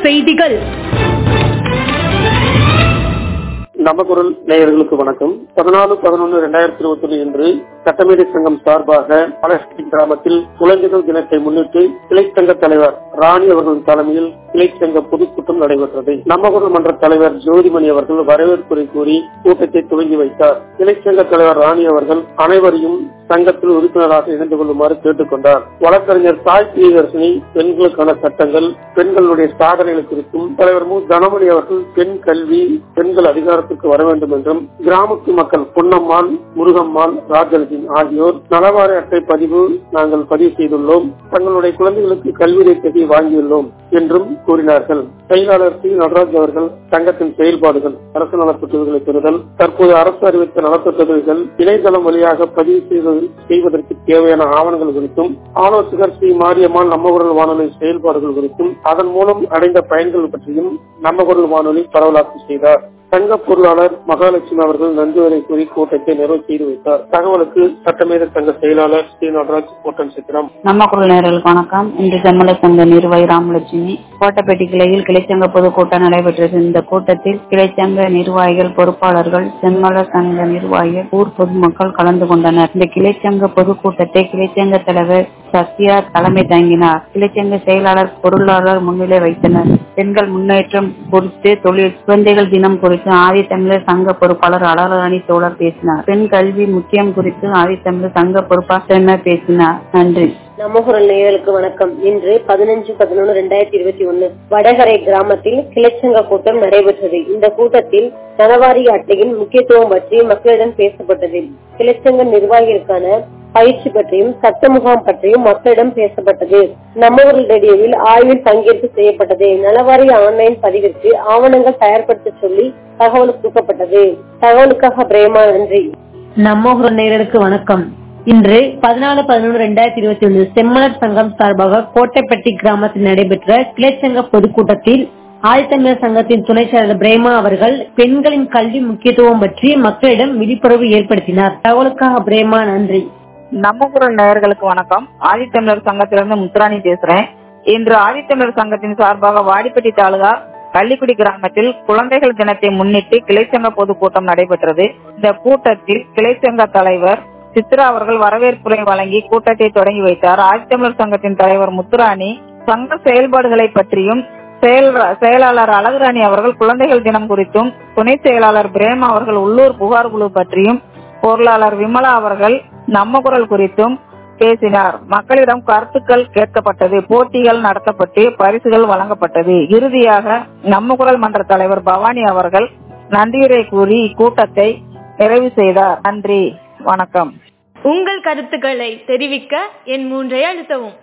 செய்திகள் நவகுரல் நேயர்களுக்கு வணக்கம் பதினாலு பதினொன்று இரண்டாயிரத்தி இருபத்தி ஒன்று இன்று சட்டமேதை சங்கம் சார்பாக பலஸ்தீன் கிராமத்தில் குழந்தைகள் தினத்தை முன்னிட்டு கிளைச்சங்க தலைவர் ராணி அவர்களின் தலைமையில் கிளைச்சங்க பொதுக்கூட்டம் நடைபெற்றது நம்மகுரல் மன்ற தலைவர் ஜோதிமணி அவர்கள் வரவேற்புரை கூறி கூட்டத்தை துவங்கி வைத்தார் கிளைச்சங்க தலைவர் ராணி அவர்கள் அனைவரையும் சங்கத்தில் உறுப்பினராக இணைந்து கொள்ளுமாறு கேட்டுக் கொண்டார் வழக்கறிஞர் சாய் பிரியதர்ஷினி பெண்களுக்கான சட்டங்கள் பெண்களுடைய சாதனைகள் குறித்தும் தலைவர் மு தனமணி அவர்கள் பெண் கல்வி பெண்கள் அதிகாரத்திற்கு வர வேண்டும் என்றும் கிராமத்து மக்கள் பொன்னம்மாள் முருகம்மாள் ராஜலட்சுமி ஆகியோர் நலவார அட்டை பதிவு நாங்கள் பதிவு செய்துள்ளோம் தங்களுடைய குழந்தைகளுக்கு கல்வியை தொகை வாங்கியுள்ளோம் என்றும் கூறினார்கள் செயலாளர் சி நடராஜ் அவர்கள் சங்கத்தின் செயல்பாடுகள் அரசு நலத்திட்டங்களை பெறுதல் தற்போது அரசு அறிவித்த நலத்திட்டங்கள் இணையதளம் வழியாக பதிவு செய்வது செய்வதற்கு தேவையான ஆவணங்கள் குறித்தும் ஆலோசகர் ஸ்ரீ மாரியம்மாள் நம்ம குரல் வானொலி செயல்பாடுகள் குறித்தும் அதன் மூலம் அடைந்த பயன்கள் பற்றியும் நம்ம குரல் வானொலி பரவலாக்கம் செய்தார் சங்க பொருளாளர் மகாலட்சுமி அவர்கள் நன்றி கூறி கூட்டத்தை நிறைவு செய்து வைத்தார் தகவலுக்கு சட்டமேத சங்க செயலாளர் ஸ்ரீ நடராஜ் கோட்டன் சித்திரம் நம்ம குரல் நேரலுக்கு வணக்கம் இன்று செம்மல சங்க நிர்வாகி ராமலட்சுமி கோட்டப்பேட்டை கிளையில் கிளைச்சங்க பொதுக்கூட்டம் நடைபெற்றது இந்த கூட்டத்தில் கிளைச்சங்க நிர்வாகிகள் பொறுப்பாளர்கள் செம்மல சங்க நிர்வாகிகள் ஊர் பொதுமக்கள் கலந்து கொண்டனர் இந்த கிளைச்சங்க பொதுக்கூட்டத்தை கிளைச்சங்க தலைவர் சத்யா தலைமை தாங்கினார் கிளைச்சங்க செயலாளர் பொருளாளர் முன்னிலை வைத்தனர் பெண்கள் முன்னேற்றம் குறித்து தொழில் குழந்தைகள் தினம் குறித்து ஆதித்தமிழர் சங்க பொறுப்பாளர் அழகராணி தோழர் பேசினார் பெண் கல்வி முக்கியம் குறித்து ஆதித்தமிழர் சங்க பொறுப்பாளர் பேசினார் நன்றி நம்ம குரல் நேயர்களுக்கு வணக்கம் இன்று பதினஞ்சு பதினொன்று ரெண்டாயிரத்தி இருபத்தி ஒன்னு வடகரை கிராமத்தில் கிளைச்சங்க கூட்டம் நடைபெற்றது இந்த கூட்டத்தில் நலவாரி அட்டையின் முக்கியத்துவம் பற்றி மக்களிடம் பேசப்பட்டது கிளைச்சங்க நிர்வாகிகளுக்கான பயிற்சி பற்றியும் சட்ட முகாம் பற்றியும் மக்களிடம் பேசப்பட்டது நம்ம ஊரில் ரேடியோவில் ஆய்வில் பங்கேற்பு செய்யப்பட்டது நலவாரி ஆன்லைன் பதிவிற்கு ஆவணங்கள் தயார்படுத்த சொல்லி தகவல் கொடுக்கப்பட்டது தகவலுக்காக பிரேமா நன்றி நம்ம ஊர் நேயர்களுக்கு வணக்கம் இன்று பதினாலு பதினொன்று ரெண்டாயிரத்தி இருபத்தி ஒன்று செம்மலர் சங்கம் சார்பாக கோட்டைப்பட்டி கிராமத்தில் நடைபெற்ற கிளைச்சங்க பொதுக்கூட்டத்தில் ஆதித்தமிழர் சங்கத்தின் துணை செயலர் பிரேமா அவர்கள் பெண்களின் கல்வி முக்கியத்துவம் பற்றி மக்களிடம் விழிப்புணர்வு ஏற்படுத்தினார் தகவலுக்காக பிரேமா நன்றி நம்ம குரல் நேயர்களுக்கு வணக்கம் ஆதித்தமிழர் சங்கத்திலிருந்து முத்துராணி பேசுறேன் இன்று ஆதித்தமிழர் சங்கத்தின் சார்பாக வாடிப்பட்டி தாலுகா கள்ளிக்குடி கிராமத்தில் குழந்தைகள் தினத்தை முன்னிட்டு கிளைச்சங்க பொதுக்கூட்டம் நடைபெற்றது இந்த கூட்டத்தில் கிளைச்சங்க தலைவர் சித்ரா அவர்கள் வரவேற்புரை வழங்கி கூட்டத்தை தொடங்கி வைத்தார் ஆதித்தமிழர் சங்கத்தின் தலைவர் முத்துராணி சங்க செயல்பாடுகளை பற்றியும் செயல் செயலாளர் அழகுராணி அவர்கள் குழந்தைகள் தினம் குறித்தும் துணை செயலாளர் பிரேமா அவர்கள் உள்ளூர் புகார் குழு பற்றியும் பொருளாளர் விமலா அவர்கள் நம்ம குரல் குறித்தும் பேசினார் மக்களிடம் கருத்துக்கள் கேட்கப்பட்டது போட்டிகள் நடத்தப்பட்டு பரிசுகள் வழங்கப்பட்டது இறுதியாக நம்ம குரல் மன்ற தலைவர் பவானி அவர்கள் நன்றியுரை கூறி இக்கூட்டத்தை நிறைவு செய்தார் நன்றி வணக்கம் உங்கள் கருத்துக்களை தெரிவிக்க என் மூன்றை அழுத்தவும்